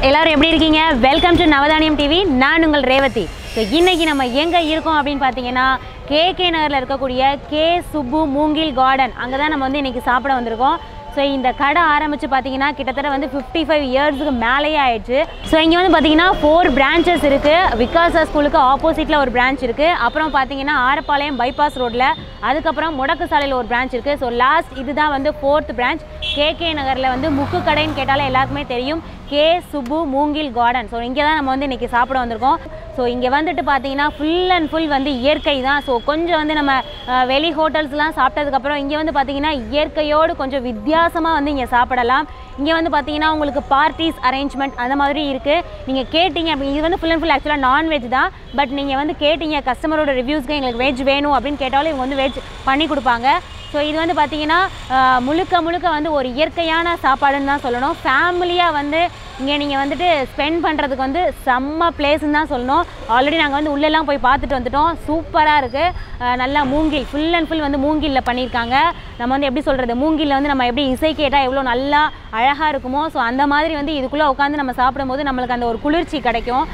எல்லாரும் எப்படி இருக்கீங்க வெல்கம் டு நவதானியம் டிவி நான் உங்கள் ரேவதி ஸோ இன்னைக்கு நம்ம எங்கே இருக்கோம் அப்படின்னு பார்த்தீங்கன்னா கேகே நகரில் இருக்கக்கூடிய கே சுப்பு மூங்கில் கார்டன் அங்கே தான் நம்ம வந்து இன்னைக்கு சாப்பிட வந்திருக்கோம் ஸோ இந்த கடை ஆரம்பித்து பார்த்தீங்கன்னா கிட்டத்தட்ட வந்து ஃபிஃப்டி ஃபைவ் இயர்ஸுக்கு மேலேயே ஆயிடுச்சு ஸோ இங்கே வந்து பார்த்தீங்கன்னா ஃபோர் பிரான்ச்சஸ் இருக்குது விகாசா ஸ்கூலுக்கு ஆப்போசிட்டில் ஒரு பிரான்ச் இருக்குது அப்புறம் பார்த்தீங்கன்னா ஆரப்பாளையம் பைபாஸ் ரோட்டில் அதுக்கப்புறம் முடக்கு சாலையில் ஒரு பிரான்ச் இருக்குது ஸோ லாஸ்ட் இதுதான் வந்து ஃபோர்த் பிரான்ச் கேகே நகரில் வந்து முக்கு கடைன்னு கேட்டாலே எல்லாருக்குமே தெரியும் கே சுப்பு மூங்கில் கார்டன் ஸோ இங்கே தான் நம்ம வந்து இன்றைக்கி சாப்பிட வந்திருக்கோம் ஸோ இங்கே வந்துட்டு பார்த்தீங்கன்னா ஃபுல் அண்ட் ஃபுல் வந்து இயற்கை தான் ஸோ கொஞ்சம் வந்து நம்ம அஹ், வெளி ஹோட்டல்ஸ்லாம் சாப்பிட்டதுக்கப்புறம் இங்கே வந்து பார்த்தீங்கன்னா இயற்கையோடு கொஞ்சம் வித்தியாசமாக வந்து இங்கே சாப்பிடலாம் இங்கே வந்து பார்த்தீங்கன்னா உங்களுக்கு பார்ட்டிஸ் அரேஞ்ச்மெண்ட் அந்த மாதிரி இருக்குது நீங்கள் கேட்டிங்க அப்படி இது வந்து ஃபுல் அண்ட் ஃபுல் ஆக்சுவலாக நான்வெஜ் தான் பட் நீங்கள் வந்து கேட்டிங்க கஸ்டமரோட ரிவ்யூஸ்க்கு எங்களுக்கு வெஜ் வேணும் அப்படின்னு கேட்டாலும் இவங்க வந்து வெஜ் பண்ணி கொடுப்பாங்க ஸோ இது வந்து பார்த்தீங்கன்னா அஹ், முழுக்க முழுக்க வந்து ஒரு இயற்கையான சாப்பாடுன்னு தான் சொல்லணும் ஃபேமிலியாக வந்து இங்கே நீங்கள் வந்துட்டு ஸ்பெண்ட் பண்ணுறதுக்கு வந்து செம்ம பிளேஸ்ன்னு தான் சொல்லணும் ஆல்ரெடி நாங்கள் வந்து உள்ளெல்லாம் போய் பார்த்துட்டு வந்துட்டோம் சூப்பராக இருக்குது நல்லா மூங்கில் ஃபுல் அண்ட் ஃபுல் வந்து மூங்கிலில் பண்ணியிருக்காங்க நம்ம வந்து எப்படி சொல்கிறது மூங்கிலில் வந்து நம்ம எப்படி இசை கேட்டால் எவ்வளோ நல்லா அழகாக இருக்குமோ ஸோ அந்த மாதிரி வந்து இதுக்குள்ளே உட்காந்து நம்ம சாப்பிடும்போது நம்மளுக்கு அந்த ஒரு குளிர்ச்சி கிடைக்கும்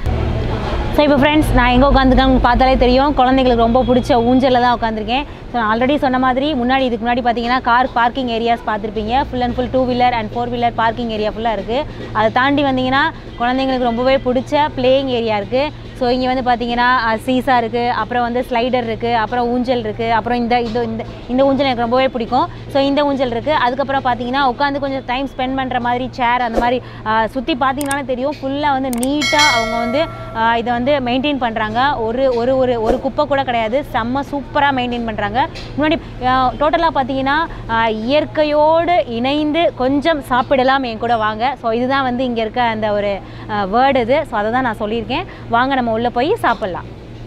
ஸோ இப்போ ஃப்ரெண்ட்ஸ் நான் எங்கே உட்காந்துருக்கேன்னு பார்த்தாலே தெரியும் குழந்தைங்களுக்கு ரொம்ப பிடிச்ச ஊஞ்சலில் தான் உட்காந்துருக்கேன் ஸோ நான் ஆல்ரெடி சொன்ன மாதிரி முன்னாடி இதுக்கு முன்னாடி பார்த்தீங்கன்னா கார் பார்க்கிங் ஏரியாஸ் பார்த்துருப்பீங்க full and full two wheeler and four wheeler parking area ஃபுல்லாக இருக்குது அதை தாண்டி வந்தீங்கன்னா குழந்தைங்களுக்கு ரொம்பவே பிடிச்ச பிளேயிங் ஏரியா இருக்குது ஸோ இங்கே வந்து பார்த்தீங்கன்னா சீசா இருக்குது அப்புறம் வந்து ஸ்லைடர் இருக்குது அப்புறம் ஊஞ்சல் இருக்குது அப்புறம் இந்த இது இந்த இந்த ஊஞ்சல் எனக்கு ரொம்பவே பிடிக்கும் ஸோ இந்த ஊஞ்சல் இருக்குது அதுக்கப்புறம் பார்த்தீங்கன்னா உட்காந்து கொஞ்சம் டைம் ஸ்பெண்ட் பண்ணுற மாதிரி சேர் அந்த மாதிரி சுற்றி பார்த்தீங்கன்னாலே தெரியும் ஃபுல்லாக வந்து நீட்டாக அவங்க வந்து ஆஹ் இதை வந்து மெயின்டைன் பண்ணுறாங்க ஒரு ஒரு ஒரு ஒரு குப்பை கூட கிடையாது செம்ம சூப்பராக மெயின்டைன் பண்ணுறாங்க முன்னாடி டோட்டலாக பார்த்தீங்கன்னா ஆஹ் இயற்கையோடு இணைந்து கொஞ்சம் சாப்பிடலாம் என் கூட வாங்க ஸோ இதுதான் வந்து இங்கே இருக்க அந்த ஒரு வேர்டு இது ஸோ அதை தான் நான் சொல்லியிருக்கேன் வாங்க நம்ம உள்ளே போய் சாப்பிட்லாம்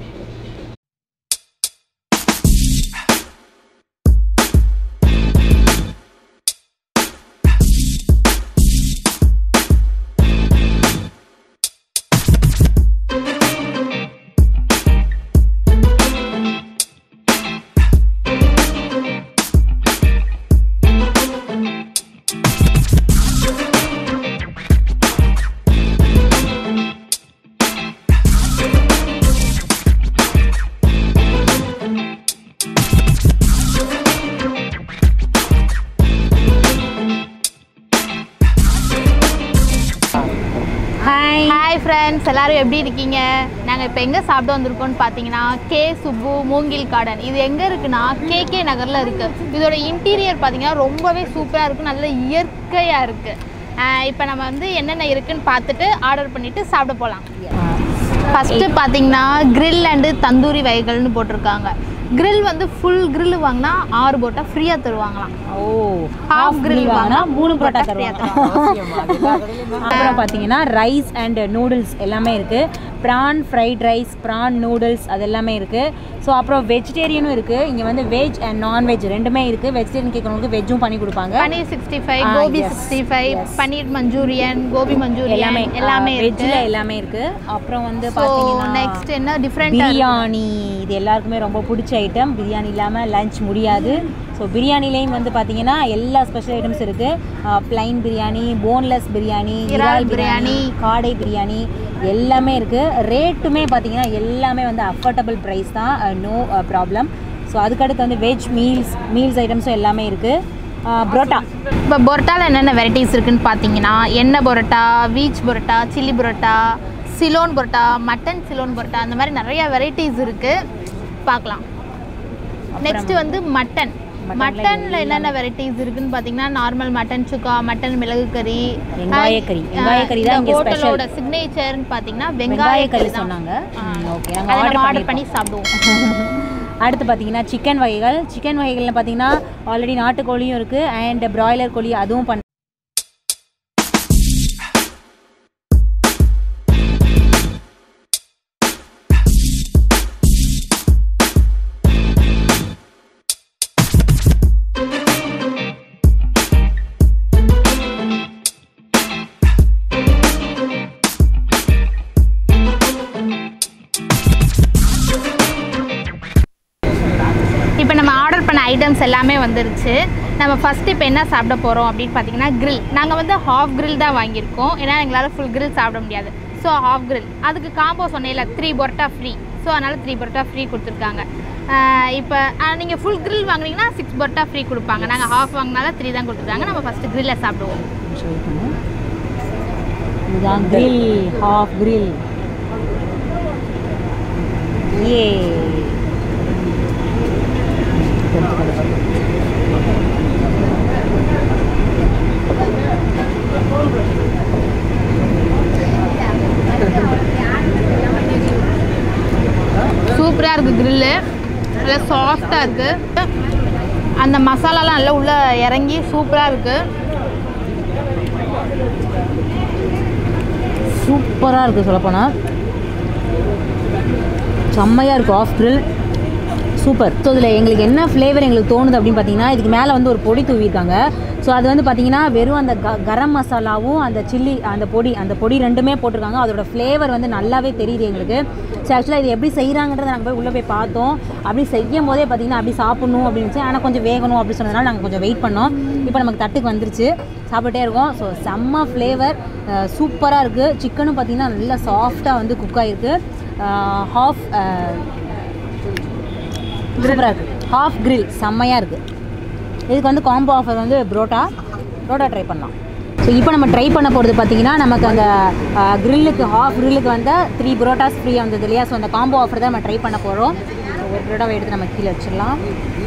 ஹாய் ஹாய் ஃப்ரெண்ட்ஸ் எல்லாரும் எப்படி இருக்கீங்க நாங்கள் இப்போ எங்கே சாப்பிட வந்திருக்கோம்னு பார்த்தீங்கன்னா கே சுப்பு மூங்கில் கார்டன் இது எங்கே இருக்குன்னா கேகே நகரில் இருக்குது இதோட இன்டீரியர் பார்த்தீங்கன்னா ரொம்பவே சூப்பராக இருக்குது நல்ல இயற்கையாக இருக்குது இப்போ நம்ம வந்து என்னென்ன இருக்குன்னு பார்த்துட்டு ஆர்டர் பண்ணிவிட்டு சாப்பிட போகலாம் ஃபஸ்ட்டு பார்த்தீங்கன்னா grill அண்டு தந்தூரி வகைகள்னு போட்டிருக்காங்க grill வந்து ஃபுல் grill வாங்கினா ஆறு போட்டா ஃப்ரீயாக தருவாங்களாம் ஓ Half grill வாங்கினா மூணு பரோட்டா பரோட்டா free-ஆ தருவாங்க அப்புறம் பார்த்தீங்கன்னா ரைஸ் அண்ட் நூடுல்ஸ் எல்லாமே இருக்குது prawn fried rice prawn noodles அது எல்லாமே இருக்குது ஸோ அப்புறம் வெஜிடேரியனும் இருக்குது இங்கே வந்து வெஜ் அண்ட் நான்வெஜ் ரெண்டுமே இருக்குது வெஜிடேரியன் கேட்குறவங்களுக்கு வெஜ்ஜும் பண்ணி கொடுப்பாங்க paneer sixty five Ah, gobi yes, sixty five yes. Paneer Manchurian gobi Manchurian எல்லாமே எல்லாமே இருக்கு வெஜ்ஜில் எல்லாமே இருக்குது அப்புறம் வந்து ஸோ பார்த்தீங்கன்னா நெக்ஸ்ட் என்ன டிஃப்ரெண்ட் பிரியாணி இது எல்லாருக்குமே ரொம்ப பிடிச்ச ஐட்டம் பிரியாணி இல்லாமல் லஞ்ச் முடியாது ஸோ பிரியாணிலையும் வந்து பார்த்தீங்கன்னா எல்லா ஸ்பெஷல் ஐட்டம்ஸ் இருக்குது ப்ளைன் பிரியாணி போன்லெஸ் பிரியாணி இறால் இறால் பிரியாணி பிரியாணி. காடை பிரியாணி எல்லாமே இருக்குது ரேட்டுமே பார்த்தீங்கன்னா எல்லாமே வந்து அஃபோர்டபுள் ப்ரைஸ் தான் நோ ப்ராப்ளம் ஸோ அதுக்கடுத்து வந்து வெஜ் மீல்ஸ் மீல்ஸ் ஐட்டம்ஸும் எல்லாமே இருக்குது புரோட்டா இப்போ பொரோட்டாவில் என்னென்ன வெரைட்டிஸ் இருக்குன்னு பார்த்தீங்கன்னா எண்ணெய் parotta veech parotta chilli parotta Ceylon parotta mutton Ceylon parotta அந்த மாதிரி நிறைய வெரைட்டிஸ் இருக்குது பார்க்கலாம் நெக்ஸ்ட் வந்து மட்டன் மட்டன்ல மட்டனில் என்னென்ன வெரைட்டிஸ் இருக்குன்னு பார்த்தீங்கன்னா நார்மல் மட்டன் சுக்கா மட்டன் மிளகு கறி வெங்காய கறி. வெங்காய கறி தான் இங்க special. ஹோட்டலோட சிக்னேச்சர்னு பார்த்தீங்கன்னா வெங்காய வெங்காய கறி கறி தான் சொன்னாங்க ஓகே அதை நாங்கள் நம்ம ஆர்டர் ஆர்டர் பண்ணி சாப்பிடுவோம் அடுத்து பார்த்தீங்கன்னா சிக்கன் வகைகள் சிக்கன் வகைகளில் பார்த்தீங்கன்னா ஆல்ரெடி நாட்டுக்கோழியும் இருக்குது அண்ட் பிராய்லர் கோழி அதுவும் பண்ண இப்போ நம்ம ஆர்டர் பண்ண ஐட்டம்ஸ் எல்லாமே வந்துருச்சு நம்ம ஃபஸ்ட்டு இப்போ என்ன சாப்பிட போகிறோம் அப்படின்னு பார்த்தீங்கன்னா grill நாங்கள் வந்து ஹாஃப் grill தான் வாங்கியிருக்கோம் ஏன்னா எங்களால் ஃபுல் grill சாப்பிட முடியாது ஸோ ஹாஃப் grill அதுக்கு காம்போ சொன்னேன்ல த்ரீ பொரோட்டா ஃப்ரீ ஸோ அதனால் த்ரீ பொரோட்டா ஃப்ரீ கொடுத்துருக்காங்க இப்போ நீங்கள் ஃபுல் grill வாங்குனீங்கன்னா சிக்ஸ் பொரோட்டா ஃப்ரீ கொடுப்பாங்க நாங்கள் ஹாஃப் வாங்கினால த்ரீ தான் கொடுத்துருக்காங்க நம்ம ஃபஸ்ட்டு grill சாப்பிடுவோம் இதுதான் grill ஹாஃப் grill ஏ சூப்பராக இருக்குது grill நல்லா சாஃப்டாக இருக்குது அந்த மசாலாலாம் நல்லா உள்ளே இறங்கி சூப்பராக இருக்குது சூப்பராக இருக்குது சொல்லப்போனால் செம்மையாக இருக்குது ஆஃப் grill சூப்பர் ஸோ இதில் எங்களுக்கு என்ன ஃப்ளேவர் எங்களுக்கு தோணுது அப்படின்னு பார்த்தீங்கன்னா இதுக்கு மேலே வந்து ஒரு பொடி தூவியிருக்காங்க ஸோ அது வந்து பார்த்தீங்கன்னா வெறும் அந்த க கரம் மசாலாவும் அந்த சில்லி அந்த பொடி அந்த பொடி ரெண்டுமே போட்டிருக்காங்க அதோட ஃப்ளேவர் வந்து நல்லாவே தெரியுது எங்களுக்கு ஸோ ஆக்சுவலாக இது எப்படி செய்கிறாங்கன்றதை நாங்கள் போய் உள்ளே போய் பார்த்தோம் அப்படி செய்யும் போதே பார்த்தீங்கன்னா அப்படி சாப்பிட்ணும் அப்படின்னு ஆனால் கொஞ்சம் வேகணும் அப்படின்னு சொன்னதுனால நாங்கள் கொஞ்சம் வெயிட் பண்ணோம் இப்போ நமக்கு தட்டுக்கு வந்துருச்சு சாப்பிட்டே இருக்கோம் ஸோ செம்ம ஃப்ளேவர் சூப்பராக இருக்குது சிக்கனும் பார்த்தீங்கன்னா நல்லா சாஃப்டாக வந்து குக் ஆகிருக்கு ஹாஃப் சூப்பராக இருக்குது ஹாஃப் grill செம்மையாக இருக்குது இதுக்கு வந்து காம்போ ஆஃபர் வந்து புரோட்டா புரோட்டா ட்ரை பண்ணலாம் ஸோ இப்போ நம்ம ட்ரை பண்ண போகிறது பார்த்தீங்கன்னா நமக்கு அந்த கிரில்லுக்கு ஹாஃப் கிரில்லுக்கு வந்து த்ரீ புரோட்டாஸ் ஃப்ரீயாக வந்தது இல்லையா ஸோ அந்த காம்போ ஆஃபர் தான் நம்ம ட்ரை பண்ண போகிறோம் ஸோ ஒரு புரோட்டாவை எடுத்து நம்ம கீழே வச்சிடலாம்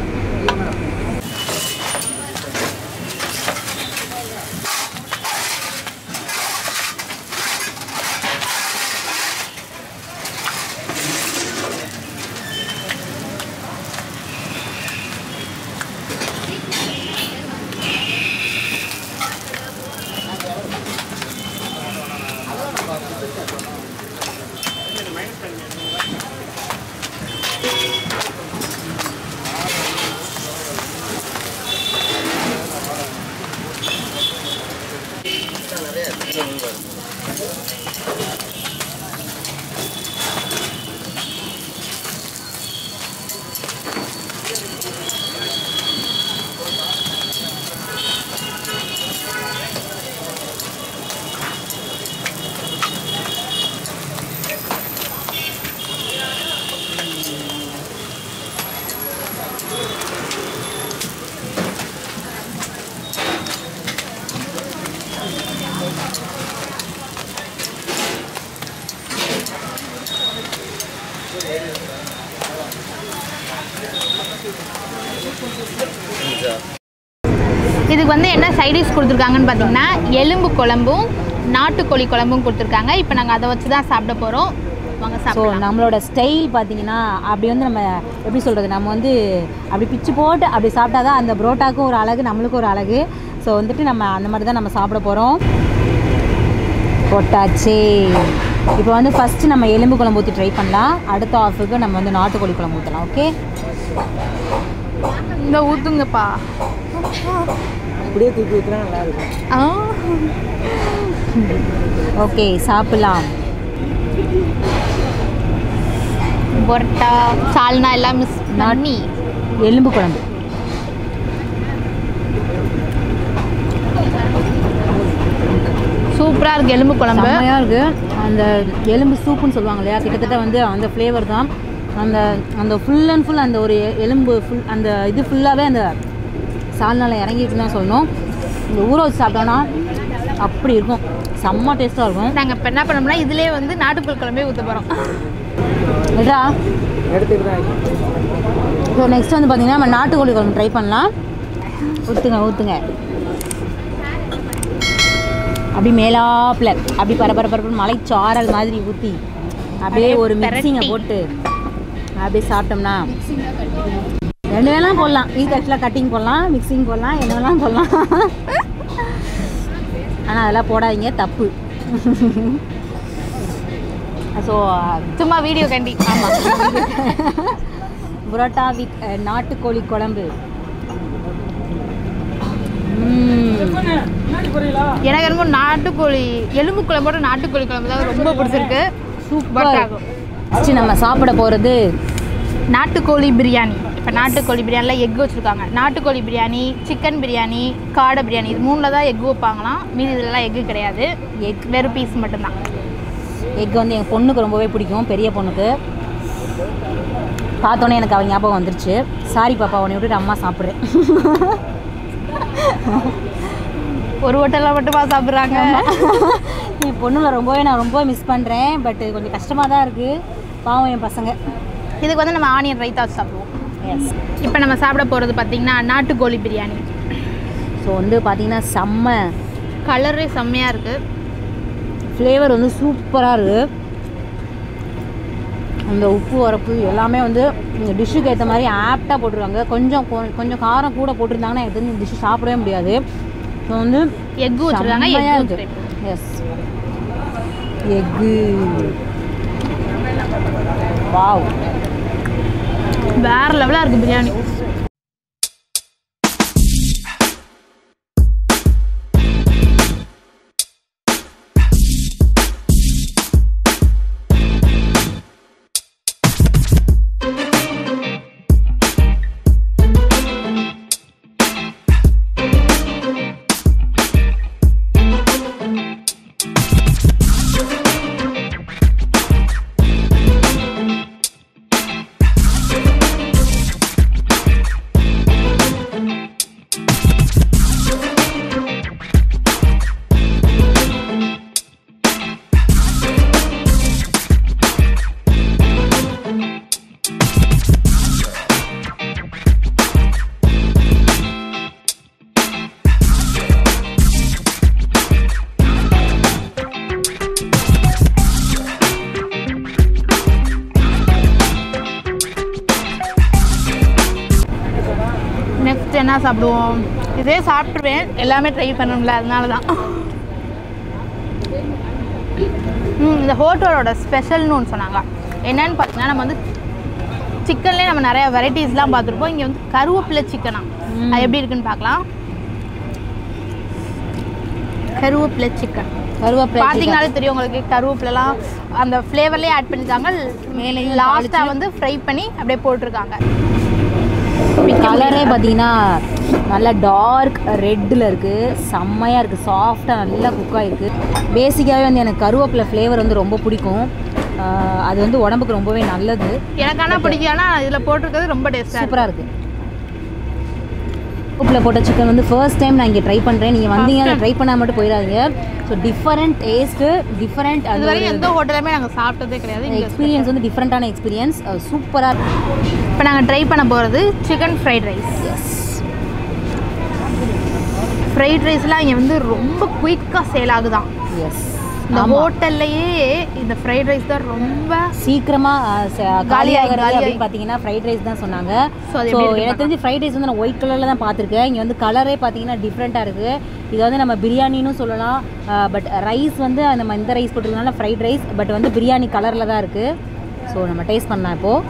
இதுக்கு வந்து என்ன சைடிஷ் கொடுத்துருக்காங்கன்னு பார்த்தீங்கன்னா எலும்பு குழம்பும் நாட்டுக்கோழி குழம்பும் கொடுத்துருக்காங்க இப்போ நாங்கள் அதை வச்சு தான் சாப்பிட போகிறோம் வாங்க ஸோ சாப்பிடலாம் நம்மளோட ஸ்டைல் பார்த்தீங்கன்னா அப்படி வந்து நம்ம எப்படி சொல்கிறது நம்ம வந்து அப்படி பிச்சு போட்டு அப்படி சாப்பிட்டா தான் அந்த புரோட்டாக்கும் ஒரு அழகு நம்மளுக்கும் ஒரு அழகு ஸோ வந்துட்டு நம்ம அந்த மாதிரி தான் நம்ம சாப்பிட போகிறோம் போட்டாச்சு இப்போ வந்து ஃபஸ்ட்டு நம்ம எலும்பு குழம்பு ஊற்றி ட்ரை பண்ணலாம் அடுத்த ஆஃபுக்கு நம்ம வந்து நாட்டுக்கோழி குழம்பு ஊற்றலாம் ஓகே இந்த ஊற்றுங்கப்பா அப்படியே தூக்கி ஊற்றினா நல்லா இருக்கும் ஆ ஓகே சாப்பிடலாம் பொரோட்டா சால்னா எல்லாம் மிஸ் பண்ணி எலும்பு குழம்பு சூப்பராக இருக்குது எலும்பு குழம்பு செம்மையாக இருக்குது அந்த எலும்பு சூப்புன்னு சொல்லுவாங்க இல்லையா கிட்டத்தட்ட வந்து அந்த ஃப்ளேவர் தான் அந்த அந்த ஃபுல் அண்ட் ஃபுல் அந்த ஒரு எ- எலும்பு ஃபுல் அந்த இது ஃபுல்லாகவே அந்த சால்னால இறங்கிட்டுன்னு தான் சொல்லணும் இந்த ஊற வச்சு சாப்பிட்டோன்னா அப்படி இருக்கும் செம்ம டேஸ்ட்டாக இருக்கும் நாங்கள் இப்போ என்ன பண்ணோம்னா இதுலேயே வந்து நாட்டுக்கோழி குழம்பே ஊற்ற போகிறோம் இல்லைடா எடுத்துக்கிறேன் ஸோ நெக்ஸ்ட் வந்து பார்த்தீங்கன்னா நம்ம நாட்டுக்கோழி குழம்பு ட்ரை பண்ணலாம் ஊற்றுங்க ஊற்றுங்க அப்படி மேலாப்பில் அப்படி பர பர பரப்புன்னு மலைச்சாரல் மாதிரி ஊற்றி அப்படியே ஒரு மிக்சிங்கை பெரட்டி. போட்டு அப்படியே சாப்பிட்டோம்னா ரெண்டு வேலாம் போடலாம் இது ஆக்சுவலாக கட்டிங் போடலாம் மிக்சிங் போடலாம் என்ன வேணாலும் போடலாம் ஆனால் அதெல்லாம் போடாதீங்க தப்பு ஸோ சும்மா வீடியோ கண்டி ஆமாம் புரோட்டா வித் நாட்டுக்கோழி குழம்பு ம். எனக்கு என்னமோ நாட்டுக்கோழி எலும்பு குழம்போட நாட்டுக்கோழி குழம்பு தான் ரொம்ப பிடிச்சிருக்கு சூப்பர் பரோட்டாக்கும். ஃபஸ்ட்டு நம்ம சாப்பிட போகிறது நாட்டுக்கோழி பிரியாணி இப்போ நாட்டுக்கோழி பிரியாணியில் எக் வச்சுருக்காங்க நாட்டுக்கோழி பிரியாணி சிக்கன் பிரியாணி காடை பிரியாணி இது மூணில் தான் எக் வைப்பாங்களாம் மீதி இதெல்லாம் எக்கு கிடையாது எக் வெறும் பீஸ் மட்டும்தான் எக் வந்து எங்கள் பொண்ணுக்கு ரொம்பவே பிடிக்கும் பெரிய பொண்ணுக்கு பார்த்தோன்னே எனக்கு அவள் ஞாபகம் வந்துருச்சு சாரி பாப்பா உன்னை விட்டுட்டு அம்மா சாப்பிட்றேன் ஒரு ஹோட்டலில் மட்டுமா சாப்பிட்றாங்க என் பொண்ணுல ரொம்பவே நான் ரொம்ப மிஸ் பண்ணுறேன் பட் கொஞ்சம் கஷ்டமாக தான் இருக்குது பாவம் என் பசங்க இதுக்கு வந்து நம்ம ஆனியன் ரைத்தா வச்சு சாப்பிடுவோம் எஸ் இப்போ நம்ம சாப்பிட போகிறது பார்த்தீங்கன்னா நாட்டுக்கோழி பிரியாணி ஸோ வந்து பார்த்தீங்கன்னா செம்ம கலரே செம்மையாக இருக்குது ஃப்ளேவர் வந்து சூப்பராக இருக்குது அந்த உப்பு உரப்பு எல்லாமே வந்து இந்த டிஷ்ஷுக்கு ஏற்ற மாதிரி ஆப்டாக போட்டிருக்காங்க கொஞ்சம் கொ- கொஞ்சம் காரம் கூட போட்டிருந்தாங்கன்னா எனக்கு தெரிஞ்சு இந்த டிஷ்ஷு சாப்பிடவே முடியாது ஸோ வந்து எக்கு வச்சுருக்காங்க எக்கு எஸ் எக்கு வாவ் வேறு லெவலாக இருக்குது பிரியாணி நெக்ஸ்ட் என்ன சாப்பிடுவோம் இதே சாப்பிட்ருவேன் எல்லாமே ட்ரை பண்ணணும்ல அதனால தான் ம் இந்த ஹோட்டலோட ஸ்பெஷல்னு ஒன்று சொன்னாங்க என்னன்னு பார்த்தீங்கன்னா நம்ம வந்து சிக்கன்லேயே நம்ம நிறைய வெரைட்டிஸ்லாம் பார்த்துருப்போம் இங்கே வந்து கருவேப்பிலை சிக்கனா ம். அது எப்படி இருக்குன்னு பார்க்கலாம் கருவேப்பிலை சிக்கன் கருவேப்பிலை பார்த்தீங்கனாலே தெரியும் உங்களுக்கு கருவேப்பிலலாம் அந்த ஃப்ளேவர்லேயே ஆட் பண்ணியிருக்காங்க மேலேயும் லாஸ்ட்டாக வந்து ஃப்ரை பண்ணி அப்படியே போட்டிருக்காங்க கலரே பார்த்தீங்கன்னா நல்லா டார்க் ரெட்டில் இருக்குது செம்மையாக இருக்குது சாஃப்டாக நல்லா குக் ஆகிருக்கு பேசிக்காகவே வந்து எனக்கு கருவேப்பிலை ஃப்ளேவர் வந்து ரொம்ப பிடிக்கும் ஆஹ் அது வந்து உடம்புக்கு ரொம்பவே நல்லது எனக்கு ஆனால் பிடிக்கும் ஆனால் இதில் போட்டிருக்கிறது ரொம்ப டேஸ்ட்டாக சூப்பராக இருக்குது உப்பில் போட்ட சிக்கன் வந்து ஃபர்ஸ்ட் டைம் நான் இங்கே ட்ரை பண்ணுறேன் நீங்கள் வந்தீங்க அதை ட்ரை பண்ணால் மட்டும் போயிடாதீங்க ஸோ டிஃபரெண்ட் டேஸ்ட்டு டிஃபரெண்ட் இது அது வரைக்கும் எந்த ஹோட்டலுமே நாங்கள் சாப்பிட்டதே கிடையாது இங்கே எக்ஸ்பீரியன்ஸ் வந்து டிஃப்ரெண்ட்டான எக்ஸ்பீரியன்ஸ் சூப்பராக இப்போ நாங்கள் ட்ரை பண்ண போகிறது chicken fried rice yes fried ரைஸ்லாம் இங்கே வந்து ரொம்ப குயிக்காக சேல் ஆகுதான் எஸ் இந்த ஹோட்டல்லையே இந்த ஃப்ரைட் ரைஸ் தான் ரொம்ப சீக்கிரமாக காலியாகி- காலியாகிறது காலியாகி. அப்படின்னு பார்த்தீங்கன்னா ஃப்ரைட் ரைஸ் தான் சொன்னாங்க So, அது ஸோ எப்படி இருக்கு எனக்கு தெரிஞ்சு ஃப்ரைட் ரைஸ் வந்து நான் ஒயிட் கலரில் தான் பார்த்துருக்கேன் இங்கே வந்து கலரே பார்த்தீங்கன்னா டிஃப்ரெண்ட்டாக இருக்குது இது வந்து நம்ம பிரியாணின்னு சொல்லலாம் பட் ரைஸ் வந்து நம்ம இந்த ரைஸ் போட்டிருக்கனால ஃப்ரைட் ரைஸ் பட் வந்து பிரியாணி கலரில் தான் இருக்குது ஸோ நம்ம டேஸ்ட் பண்ணலாம் இப்போது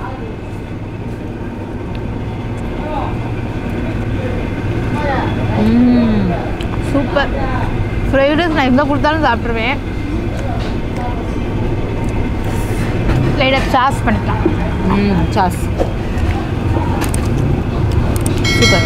ம் சூப்பர் ஃப்ரைட் ரைஸ் நான் எங்கே கொடுத்தாலும் சாப்பிட்ருவேன் லைட்டாக சாஸ் பண்ணிக்கலாம் ம் சாஸ் சூப்பர்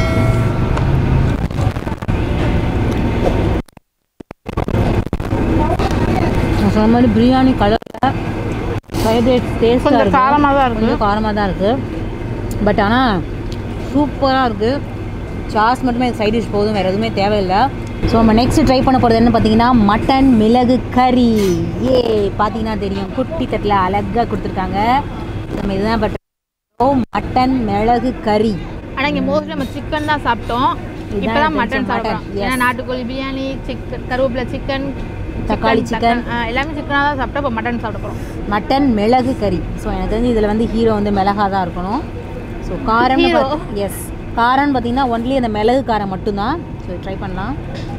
நான் சொன்ன மாதிரி பிரியாணி கலரில் ஃப்ரைட் ரைஸ் டேஸ்ட்டாக கொஞ்சம் இருக்குது காரமாக தான் இருக்குது கொஞ்சம் காரமாக தான் இருக்குது பட் ஆனால் சூப்பராக இருக்குது சாஸ் மட்டுமே சைட் டிஷ் போதும் வேறு எதுவுமே தேவையில்லை ஸோ நம்ம நெக்ஸ்ட் ட்ரை பண்ண போகிறது என்ன பார்த்தீங்கன்னா மட்டன் மிளகு கறி ஏ பார்த்தீங்கன்னா தெரியும் குட்டி தட்டில் அழகாக கொடுத்துருக்காங்க நம்ம இதுதான் பட் மட்டன் மிளகு கறி ஆனால் இங்கே மோஸ்ட்லி நம்ம சிக்கன் தான் சாப்பிட்டோம் இதான் இப்போ தான் எனக்கு மட்டன் தெரிஞ்ச சாப்பிட்றோம் mutton, yes. ஏன்னா நாட்டுக்கோழி பிரியாணி சிக்கன் கருவேப்பிலை சிக்கன் தக்காளி chicken. எல்லாமே சிக்கனாக தான் சாப்பிட்டோம் இப்போ மட்டன் சாப்பிட போகிறோம் மட்டன் மிளகு கறி ஸோ எனக்கு தெரிஞ்சு இதில் வந்து ஹீரோ வந்து மிளகா தான் இருக்கணும் ஸோ காரம் Hero. எஸ் காரம்னு பார்த்தீங்கன்னா ஒன்லி அந்த மிளகு காரம் மட்டும்தான் ஸோ ட்ரை பண்ணலாம்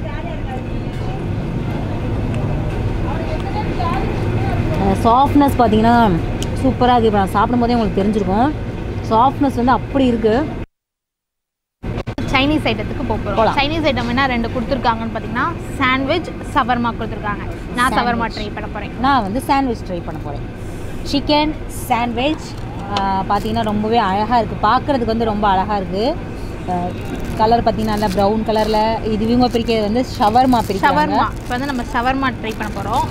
சாஃப்ட்னஸ் பார்த்தீங்கன்னா சூப்பராக இருக்குது இப்போ நான் சாப்பிடும்போதே உங்களுக்கு தெரிஞ்சிருக்கும் சாஃப்ட்னஸ் வந்து அப்படி இருக்குது சைனீஸ் ஐட்டத்துக்கு போக போகிறோம் போலாம். சைனீஸ் ஐட்டம் என்ன ரெண்டு கொடுத்துருக்காங்கன்னு பார்த்தீங்கன்னா சாண்ட்விச் சவர்மா கொடுத்துருக்காங்க நான் சவர்மா Sandwich. ட்ரை பண்ண போகிறேன் நான் வந்து சாண்ட்விச் ட்ரை பண்ண போகிறேன் சிக்கன் சாண்ட்விச் பார்த்தீங்கன்னா ரொம்பவே அழகாக இருக்குது பார்க்குறதுக்கு வந்து ரொம்ப அழகாக இருக்குது கலர் பார்த்தீங்கன்னா நல்லா ப்ரௌன் கலரில் இது இவங்க பிரிக்கிறது வந்து ஷவர்மா பிரிக்கிறாங்க ஷவர்மா இப்போ வந்து நம்ம ஷவர்மா ட்ரை பண்ண போகிறோம்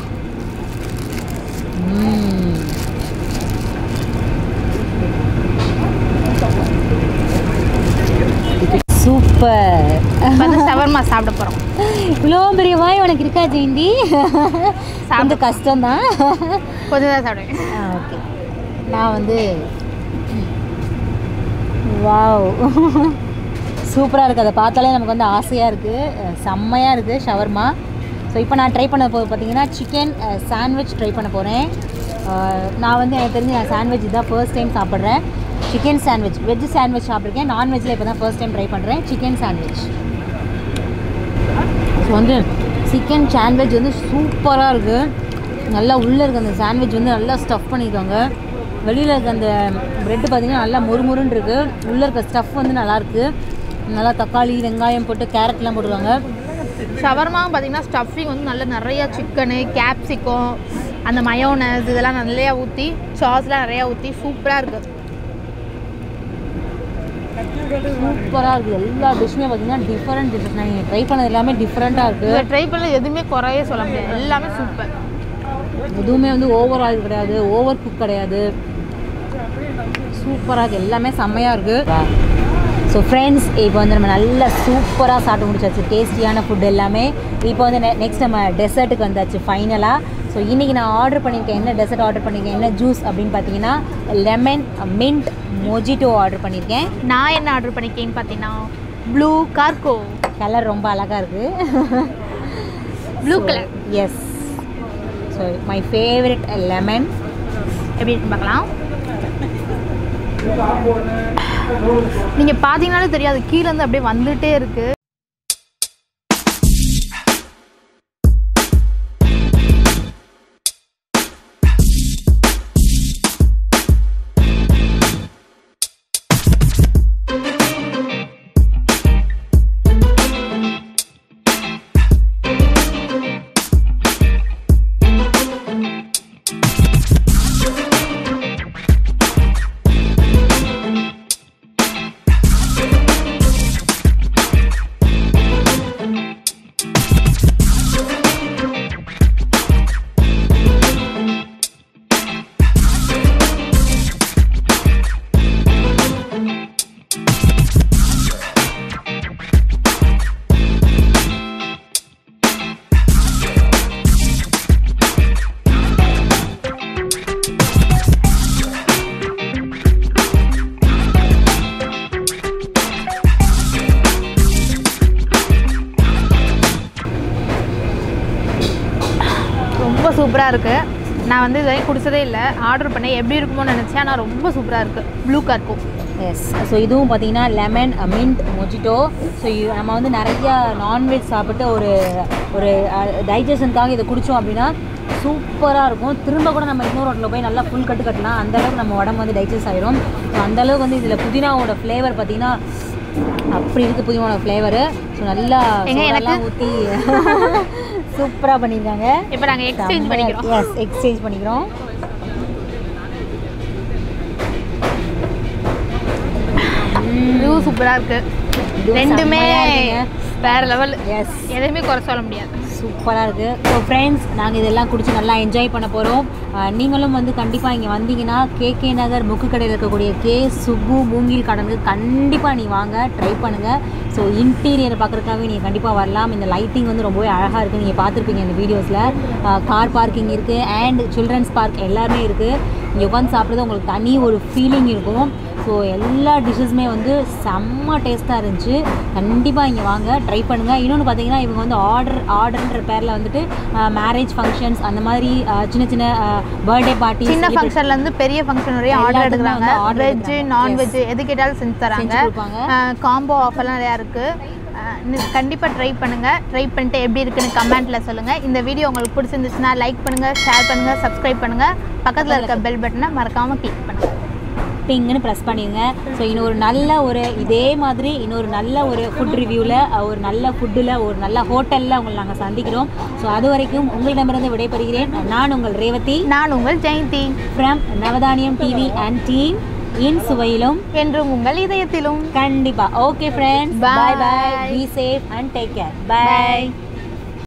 ம். சூப்பர் இப்போ வந்து ஷவர்மா சாப்பிட போகிறோம் இவ்வளோ பெரிய வாய் உனக்கு இருக்கா ஜெயந்தி கொஞ்சம் கஷ்டம்தான் கொஞ்சம் தான் சாப்பிடுவேன் ஓகே நான் வந்து வாவ் சூப்பராக இருக்குது அதை பார்த்தாலே நமக்கு வந்து ஆசையாக இருக்குது செம்மையாக இருக்குது ஷவர்மா ஸோ இப்போ நான் ட்ரை பண்ண போது பார்த்தீங்கன்னா சிக்கன் சாண்ட்விச் ட்ரை பண்ண போகிறேன் நான் வந்து எனக்கு தெரிஞ்சு நான் சாண்ட்விச் இதான் ஃபர்ஸ்ட் டைம் சாப்பிட்றேன் சிக்கன் சாண்ட்விச் வெஜ் சாண்ட்விச் சாப்பிட்ருக்கேன் நான்வெஜ்ஜில் இப்போ தான் ஃபர்ஸ்ட் டைம் ட்ரை பண்ணுறேன் சிக்கன் சாண்ட்விச் ஸோ வந்து சிக்கன் சாண்ட்விச் வந்து சூப்பராக இருக்குது நல்லா உள்ளே இருக்க அந்த சாண்ட்விச் வந்து நல்லா ஸ்டஃப் பண்ணியிருக்காங்க வெளியில் இருக்க அந்த ப்ரெட்டு பார்த்தீங்கன்னா நல்லா மொறுமொறுன்னு இருக்குது உள்ளே இருக்க ஸ்டஃப் வந்து நல்லாயிருக்கு நல்லா தக்காளி வெங்காயம் போட்டு கேரட்லாம் போட்டுருக்காங்க ஷவர்மாவும் பார்த்தீங்கன்னா ஸ்டஃபிங் வந்து நல்ல நிறைய சிக்கனு கேப்சிகம் அந்த மயோனஸ் இதெல்லாம் நிறையா ஊற்றி சாஸ்லாம் நிறையா ஊற்றி சூப்பராக இருக்குது சூப்பராக இருக்குது எல்லா டிஷ்ஷுமே பார்த்தீங்கன்னா டிஃப்ரெண்ட் டிஷ்ஷஸ் நான் ட்ரை பண்ணது எல்லாமே டிஃப்ரெண்ட்டாக இருக்குது இதில் ட்ரை பண்ண எதுவுமே குறைய சொல்ல முடியாது எல்லாமே சூப்பர் எதுவுமே வந்து ஓவர் ஆயில் கிடையாது ஓவர் குக் கிடையாது சூப்பராக இருக்குது எல்லாமே செம்மையாக இருக்குது ஸோ ஃப்ரெண்ட்ஸ் இப்போ வந்து நம்ம நல்லா சூப்பராக சாப்பிட்டு முடிச்சாச்சு டேஸ்டியான ஃபுட் எல்லாமே இப்போ வந்து நெக்ஸ்ட் நம்ம டெசர்ட்டுக்கு வந்தாச்சு ஃபைனலாக ஸோ இன்றைக்கி நான் ஆர்டர் பண்ணியிருக்கேன் என்ன டெசர்ட் ஆர்டர் பண்ணியிருக்கேன் என்ன ஜூஸ் அப்படின்னு பார்த்தீங்கன்னா லெமன் மின்ட் மொஜிட்டோ ஆர்டர் பண்ணியிருக்கேன் நான் என்ன ஆர்டர் பண்ணிக்கேன்னு பார்த்தீங்கன்னா ப்ளூ கார்கோ கலர் ரொம்ப அழகாக இருக்குது blue colour yes so my favourite lemon எப்படி இருக்குன்னு பார்க்கலாம் நீங்கள் பார்த்தீங்கனாலே தெரியாது கீழே இருந்து அப்படியே வந்துட்டே இருக்கு ரொம்ப சூப்பராக இருக்குது நான் வந்து இதுவரைக்கும் குடிச்சதே இல்லை ஆர்டர் பண்ணேன் எப்படி இருக்குமோன்னு நினச்சேன் ஆனால் ரொம்ப சூப்பராக இருக்குது ப்ளூ கார்கோ எஸ் ஸோ இதுவும் பார்த்தீங்கன்னா லெமன் மின்ட் மொஜிட்டோ ஸோ நம்ம வந்து நிறையா நான்வெஜ் சாப்பிட்டு ஒரு ஒரு டைஜஷனுக்காக இதை குடித்தோம் அப்படின்னா சூப்பராக இருக்கும் திரும்ப கூட நம்ம இன்னொரு ஹோட்டலில் போய் நல்லா ஃபுல் கட்டு கட்டலாம் அந்த அளவுக்கு நம்ம உடம்பு வந்து டைஜஸ்ட் ஆயிரும் ஸோ அந்த அளவுக்கு வந்து இதில் புதினாவோட ஃப்ளேவர் பார்த்தீங்கன்னா அப்படி இருக்குது புதினாவோட ஃப்ளேவரு ஸோ நல்லா ஏங்க, எனக்கு- ஊற்றி சூப்பராக பண்ணியிருக்காங்க இப்போ நாங்கள் எக்ஸ்சேஞ்ச் பண்ணிக்கிறோம் எஸ் எக்ஸ்சேஞ்ச் பண்ணிக்கிறோம் இதுவும் சூப்பராக இருக்குது இதுவும் ரெண்டுமே செம்மையா இருக்குங்க. வேற லெவல் எஸ் எதையுமே குறை சொல்ல முடியாது சூப்பராக இருக்குது ஸோ ஃப்ரெண்ட்ஸ் நாங்கள் இதெல்லாம் குடிச்சு நல்லா என்ஜாய் பண்ண போகிறோம் நீங்களும் வந்து கண்டிப்பாக இங்கே வந்தீங்கன்னா கேகே நகர் முக்கு கடையில் இருக்கக்கூடிய கே சுப்பு மூங்கில் கடனுக்கு கண்டிப்பாக நீ வாங்க ட்ரை பண்ணுங்கள் ஸோ இன்டீரியர் பார்க்குறதுக்காகவே நீங்கள் கண்டிப்பாக வரலாம் இந்த லைட்டிங் வந்து ரொம்பவே அழகாக இருக்குது நீங்கள் பார்த்துருப்பீங்க இந்த வீடியோஸில் கார் பார்க்கிங் இருக்குது அண்ட் சில்ட்ரன்ஸ் பார்க் எல்லாமே இருக்குது இங்கே உட்காந்து சாப்பிட்றது உங்களுக்கு தனி ஒரு ஃபீலிங் இருக்கும் ஸோ எல்லா டிஷ்ஷஸுமே வந்து செம்ம டேஸ்ட்டாக இருந்துச்சு கண்டிப்பாக இங்கே வாங்க ட்ரை பண்ணுங்கள் இன்னொன்று பார்த்தீங்கன்னா இவங்க வந்து ஆர்டர் ஆர்டர்ன்ற பேரில் வந்துட்டு மேரேஜ் ஃபங்க்ஷன்ஸ் அந்த மாதிரி அஹ், சின்ன சின்ன பர்த்டே பார்ட்டி சின்ன ஃபங்க்ஷன்ல இருந்து பெரிய ஃபங்க்ஷன் வரையும் ஆர்டர் எல்லாத்துக்குமே எடுக்கிறாங்க வந்து order வெஜ் எடுக்கறாங்க. நான்வெஜ் எது கேட்டாலும் செஞ்சு தராங்க செஞ்சு கொடுப்பாங்க. காம்போ ஆஃபர்லாம் நிறையா இருக்குது கண்டிப்பாக ட்ரை பண்ணுங்கள் ட்ரை பண்ணிட்டு எப்படி இருக்குன்னு கமெண்ட்டில் சொல்லுங்கள் இந்த வீடியோ உங்களுக்கு பிடிச்சிருந்துச்சுன்னா லைக் பண்ணுங்கள் ஷேர் பண்ணுங்கள் சப்ஸ்கிரைப் பண்ணுங்கள் பக்கத்தில் இருக்க பெல் பட்டனை மறக்காமல் கிளிக் பண்ணுங்கள் டிங்குன்னு ப்ரெஸ் பண்ணிடுங்க ஸோ இன்னொரு நல்ல ஒரு இதே மாதிரி இன்னொரு நல்ல ஒரு ஃபுட் ரிவ்யூவில் ஒரு நல்ல ஃபுட்டில் ஒரு நல்ல ஹோட்டலில் உங்களை நாங்கள் சந்திக்கிறோம் ஸோ அது வரைக்கும் உங்களிடமிருந்து விடைபெறுகிறேன் நான் உங்கள் ரேவதி நான் உங்கள் Jayanthi from Navadhaniyam TV and team in சுவையிலும் என்றும் உங்கள் இதயத்திலும் கண்டிப்பா okay friends Bye. Bye bye be safe and take care by